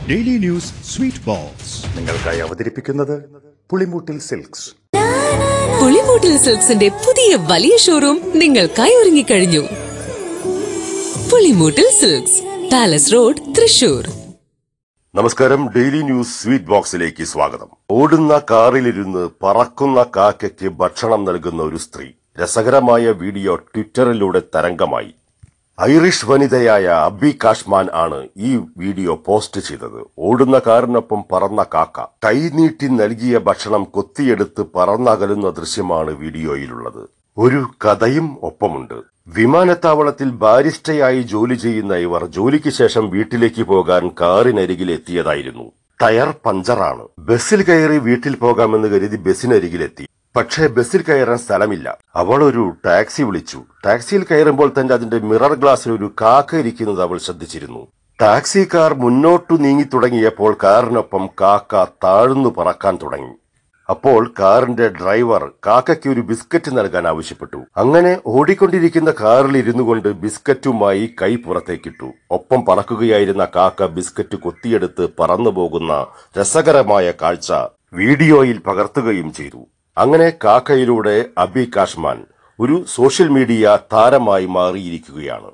daily news sweet box നിങ്ങൾക്കായി അവതരിപ്പിക്കുന്നത് പുളിമൂട്ടിൽ silks പുളിമൂട്ടിൽ സിൽക്സിന്റെ പുതിയ വലിയ ഷോറൂം നിങ്ങൾക്കായി ഒരുങ്ങിക്കഴിഞ്ഞു Pulimoottil silks palace road Thrissur നമസ്കാരം ഡെയിലി ന്യൂസ് സ്വീറ്റ് ബോക്സിലേക്ക് സ്വാഗതം ഓടുന്ന കാറിലിരുന്ന് പറക്കുന്ന കാക്കയ്ക്ക് ഭക്ഷണം നൽകുന്ന ഒരു സ്ത്രീ രസകരമായ വീഡിയോ ട്വിറ്ററിലൂടെ തരംഗമായി ഐറിഷ് വനിതയായ അബി കാഷ്മാൻ ആണ് ഈ വീഡിയോ പോസ്റ്റ് ചെയ്തത് ഓടുന്ന കാറിനൊപ്പം പറന്ന കാക്ക കൈനീട്ടി നൽകിയ ഭക്ഷണം കൊത്തിയെടുത്ത് പറന്നകലുന്ന ദൃശ്യമാണ് വീഡിയോയിലുള്ളത് ഒരു കഥയും ഒപ്പമുണ്ട് വിമാനത്താവളത്തിൽ ബാരിസ്റ്റയായി ജോലി ചെയ്യുന്ന ഇവർ ജോലിക്ക് ശേഷം വീട്ടിലേക്ക് പോകാൻ കാറിനരികിൽ എത്തിയതായിരുന്നു ടയർ പഞ്ചറാണ് ബസ്സിൽ കയറി വീട്ടിൽ പോകാമെന്ന് കരുതി ബസ്സിനരികിലെത്തി പക്ഷേ ബസ്സിൽ കയറാൻ സ്ഥലമില്ല അവൾ ഒരു ടാക്സി വിളിച്ചു ടാക്സിയിൽ കയറുമ്പോൾ തന്നെ അതിന്റെ മിറർ ഗ്ലാസ്സിൽ ഒരു കാക്ക ഇരിക്കുന്നത് അവൾ ശ്രദ്ധിച്ചിരുന്നു ടാക്സി കാർ മുന്നോട്ടു നീങ്ങി തുടങ്ങിയപ്പോൾ കാറിനൊപ്പം കാക്ക താഴ്ന്നു പറക്കാൻ തുടങ്ങി അപ്പോൾ കാറിന്റെ ഡ്രൈവർ കാക്കയ്ക്ക് ഒരു ബിസ്ക്കറ്റ് നൽകാൻ ആവശ്യപ്പെട്ടു അങ്ങനെ ഓടിക്കൊണ്ടിരിക്കുന്ന കാറിൽ ഇരുന്നു കൊണ്ട് ബിസ്ക്കറ്റുമായി കൈ പുറത്തേക്കിട്ടു ഒപ്പം പറക്കുകയായിരുന്ന കാക്ക ബിസ്ക്കറ്റ് കൊത്തിയെടുത്ത് പറന്നു പോകുന്ന രസകരമായ കാഴ്ച വീഡിയോയിൽ പകർത്തുകയും ചെയ്തു അങ്ങനെ കാക്കയിലൂടെ അബി കാഷ്മാൻ ഒരു സോഷ്യൽ മീഡിയ താരമായി മാറിയിരിക്കുകയാണ്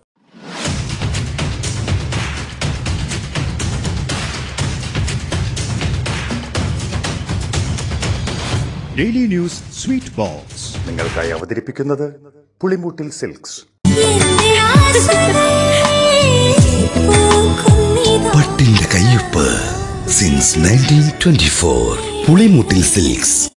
ഡെയിലി ന്യൂസ് സ്വീറ്റ് ബോക്സ് നിങ്ങൾക്കായി അവതരിപ്പിക്കുന്നത് പുളിമൂട്ടിൽ സിൽക്സ് പട്ടിന്റെ കയ്യൊപ്പ് since nineteen twenty four Pulimoottil silks